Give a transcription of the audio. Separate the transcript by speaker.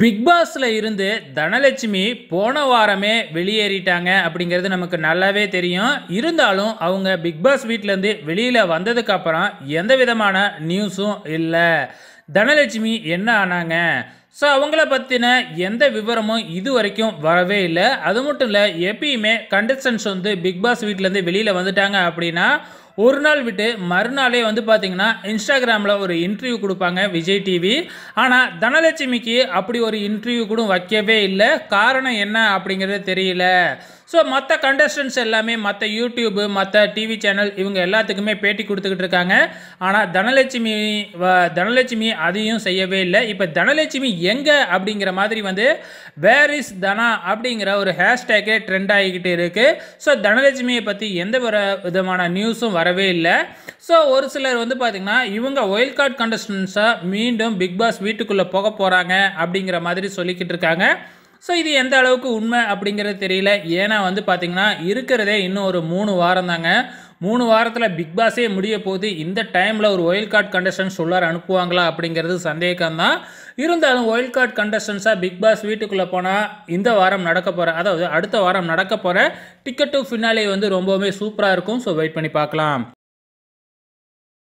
Speaker 1: big பாஸ்ல இருந்து தனலட்சுமி போன வாரமே வெளியேறிட்டாங்க அப்படிங்கிறது நமக்கு நல்லாவே தெரியும் இருந்தாலும் அவங்க பிக் பாஸ் வீட்டிலேருந்து வெளியில் வந்ததுக்கு அப்புறம் எந்த விதமான நியூஸும் இல்லை தனலட்சுமி என்ன ஆனாங்க ஸோ அவங்கள பற்றின எந்த விவரமும் இது வரைக்கும் வரவே இல்லை அது மட்டும் இல்லை எப்பயுமே கண்டஸ்டன்ஸ் வந்து பிக் பாஸ் வீட்டிலேருந்து வெளியில் வந்துட்டாங்க அப்படின்னா ஒரு நாள் விட்டு மறுநாளே வந்து பார்த்தீங்கன்னா இன்ஸ்டாகிராமில் ஒரு இன்டர்வியூ கொடுப்பாங்க விஜய் டிவி ஆனால் தனலட்சுமிக்கு அப்படி ஒரு இன்டர்வியூ கூட வைக்கவே இல்லை காரணம் என்ன அப்படிங்கிறது தெரியல ஸோ மற்ற கண்டஸ்டன்ஸ் எல்லாமே மற்ற யூடியூப்பு மற்ற டிவி சேனல் இவங்க எல்லாத்துக்குமே பேட்டி கொடுத்துக்கிட்டு இருக்காங்க ஆனால் தனலட்சுமி வ- தனலட்சுமி அதையும் செய்யவே இல்லை இப்போ தனலட்சுமி எங்கே அப்படிங்கிற மாதிரி வந்து வேர் இஸ் தனா அப்படிங்கிற ஒரு ஹேஷ்டேக்கே ட்ரெண்ட் ஆகிக்கிட்டு இருக்கு ஸோ தனலட்சுமியை பற்றி எந்த ஒரு விதமான நியூஸும் வரவே இல்லை ஸோ ஒரு சிலர் வந்து பார்த்திங்கன்னா இவங்க ஒயில் கார்டு கண்டஸ்டன்ஸாக மீண்டும் பிக் பாஸ் வீட்டுக்குள்ளே போக போகிறாங்க அப்படிங்கிற மாதிரி சொல்லிக்கிட்டு இருக்காங்க ஸோ இது எந்த அளவுக்கு உண்மை அப்படிங்கிறது தெரியல ஏன்னா வந்து பார்த்திங்கன்னா இருக்கிறதே இன்னும் ஒரு மூணு வாரம் தாங்க மூணு வாரத்தில் பிக் பாஸே முடிய போகுது இந்த டைமில் ஒரு ஒயில் கார்டு கண்டஸ்டன்ஸ் உள்ளார அனுப்புவாங்களா அப்படிங்கிறது சந்தேகம் தான் இருந்தாலும் ஒயில் கார்டு கண்டஸ்டன்ஸாக பிக் பாஸ் வீட்டுக்குள்ளே போனால் இந்த வாரம் நடக்க போகிற அதாவது அடுத்த வாரம் நடக்க போகிற டிக்கெட் டு ஃபினாலே வந்து ரொம்பவுமே சூப்பராக இருக்கும் ஸோ வெயிட் பண்ணி பார்க்கலாம்